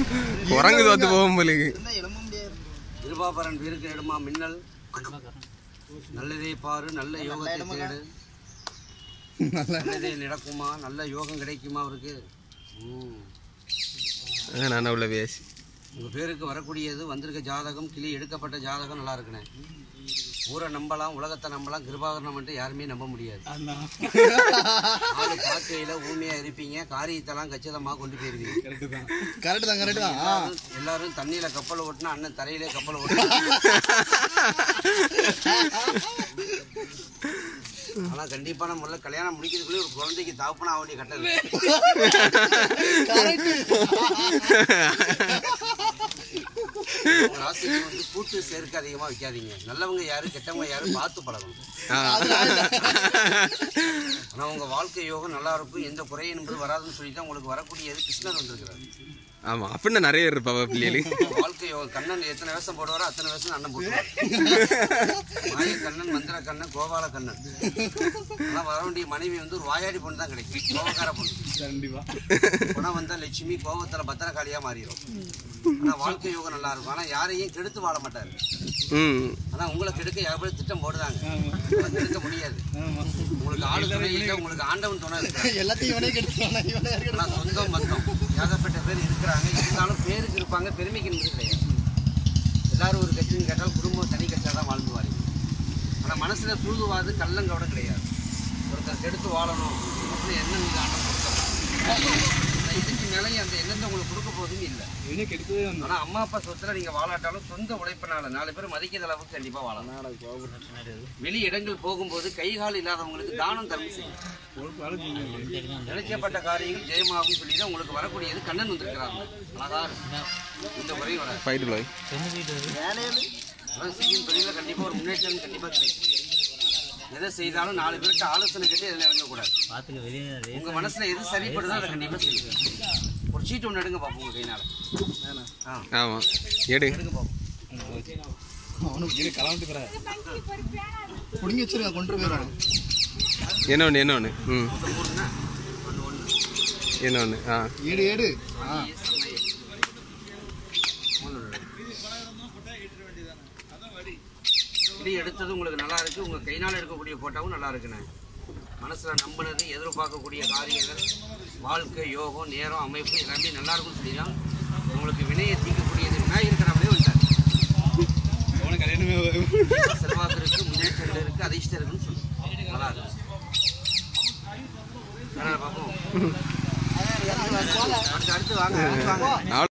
குரங்கு தோத்து போகும் போலுக்கு கிருபாபரன் வீருக்கு நெடுமா மின்னல் நல்லதே பாரு நல்ல யோகத்தை தேடு நல்லதே நடக்குமா நல்ல யோகம் கிடைக்குமா அவருக்கு ம். நான் உள்ள பேசி உங்க பேருக்கு வரக்கூடியது வந்திருக்க ஜாதகம் கிளி எடுக்கப்பட்ட ஜாதகம் நல்லா இருக்குண்ணே ஊரை நம்பலாம் உலகத்தை நம்பலாம் கிருபாகரணம் மட்டும் யாருமே நம்ப முடியாது ஆளு பார்க்கையில ஊமையா இருப்பீங்க காரியத்தெல்லாம் கச்சிதமா கொண்டு போயிருவீங்க கரெக்ட் தான் கரெக்ட் தான் எல்லாரும் எல்லாரும் தண்ணியில கப்பல் ஓட்டினா அண்ணன் தரையிலே கப்பல் ஓட்டினா ஆனா கண்டிப்பான முறையில் கல்யாணம் முடிக்கிறதுக்குள்ளே ஒரு குழந்தைக்கு தாப்பனா ஆக வேண்டிய கட்டது உங்க ராசிக்கு வந்து கூட்டு சேர்க்க அதிகமா வைக்காதீங்க நல்லவங்க யாரு கெட்டவங்க யாரு பார்த்து பழகணும் ஆனா உங்க வாழ்க்கை யோகம் நல்லா இருக்கும் எந்த குறையும் என்பது வராதுன்னு சொல்லி தான் உங்களுக்கு வரக்கூடியது கிருஷ்ணர் வந்திருக்கிறார் ஆமா அப்படின்னு நிறைய பேர் இருப்பாவ பிள்ளைகளுக்கு வாழ்க்கை யோகம் கண்ணன் எத்தனை வேஷம் போடுவாரோ அத்தனை வேஷம் அண்ணன் போட்டுவார் மாய கண்ணன் மந்திர கண்ணன் கோபால கண்ணன் ஆனா வர வேண்டிய மனைவி வந்து ஒரு வாயாடி பொண்ணு தான் கிடைக்கும் கோபக்கார பொண்ணு கண்டிப்பா குணம் வந்தா லட்சுமி கோபத்துல பத்திரகாளியா மாறிடும் ஆனா வாழ்க்கை யோகம் நல்லா இருக்கும் ஆனா யாரையும் கெடுத்து வாழ மாட்டாரு ம் ஆனா உங்களை கெடுக்க யாரும் திட்டம் போடுதாங்க உங்களை கெடுக்க முடியாது உங்களுக்கு ஆளு துணை இல்லை உங்களுக்கு ஆண்டவன் துணை இருக்கு எல்லாத்தையும் இவனே கெடுத்துவானா இவனே யாரு ஆனா சொந்தம் பந்தம் ஏகப்பட்ட பேர் இருக்கிறாங்க இருந்தாலும் பேருக்கு இருப்பாங்க பெருமைக்கு நின்று கிடையாது எல்லாரும் ஒரு கட்சின்னு கேட்டால் குடும்பம் தனி கட்சியாக தான் வாழ்ந்து வாரீங்க ஆனா மனசுல சூதுவாது கள்ளங்கோட கிடையாது ஒருத்தர் கெடுத்து வாழணும் அப்படின்னு எண்ணம் நீங்க ஆண்டம் கொடுத்தோம் இதுக்கு நிலையை அந்த எண்ணத்தை உங்களுக்கு கொடுக்க போதும் இல்லை இவனே கெடுக்கவே ஆனா அம்மா அப்பா சொத்துல நீங்க வாழாட்டாலும் சொந்த உழைப்பினால நாலு பேர் மதிக்கிற அளவுக்கு கண்டிப்பா வாழலாம் வெளி இடங்கள் போகும்போது கை கால் இல்லாதவங்களுக்கு தானம் தர்மம் செய்யும் நினைக்கப்பட்ட காரியங்கள் ஜெயமாகும் சொல்லி தான் உங்களுக்கு வரக்கூடியது கண்ணன் வந்திருக்கிறாங்க அழகா இருக்கும் இந்த முறையும் வராது ஃபைட்டு பாய் அதான் செய்யும் தொழில கண்டிப்பா ஒரு முன்னேற்றம் கண்டிப்பா கிடைக்கும் எதை செய்தாலும் நாலு பேர்கிட்ட ஆலோசனை கேட்டு இதில் இறங்கக்கூடாது உங்க மனசுல எது சரிப்படுதோ அதை கண்டிப்பா செய்யுங்க ஒரு சீட்டு ஒன்று எடுங்க பார்ப்போம் உங்க கையினால ஆ ஆமா எடு எடுங்க பார்ப்போம் அவனுக்கு இரு கலாண்டு பிற புடிங்கி வச்சிருக்க கொண்டு போயிடுவான் என்ன ஒன்று என்ன ஒன்று ம் மொத்தம் மூணுன்னா ஒன்று ஒன்று என்ன ஒன்று ஆ ஏடு ஏடு ஆ இப்படி எடுத்தது உங்களுக்கு நல்லா இருக்கு உங்க கைனால எடுக்கக்கூடிய போட்டாவும் நல்லா இருக்குண்ணே மனசுல நம்பினது எதிர்பார்க்கக்கூடிய காரியங்கள் வாழ்க்கை யோகம் நேரம் அமைப்பு எல்லாமே நல்லா இருக்கும்னு சொல்லி தான் உங்களுக்கு வினையை தீர்க்கக்கூடியது விநாயகர் கடவுளே வந்தார் அவனுக்கு கல்யாணமே செல்வாக்கு இருக்கு முன்னேற்றங்கள் இருக்கு அதிர்ஷ்டம் இருக்குன்னு சொல்லி நல்லா இருக்கு அதனால பார்ப்போம் அடுத்து அடுத்து வாங்க அடுத்து வாங்க அவ்வளோ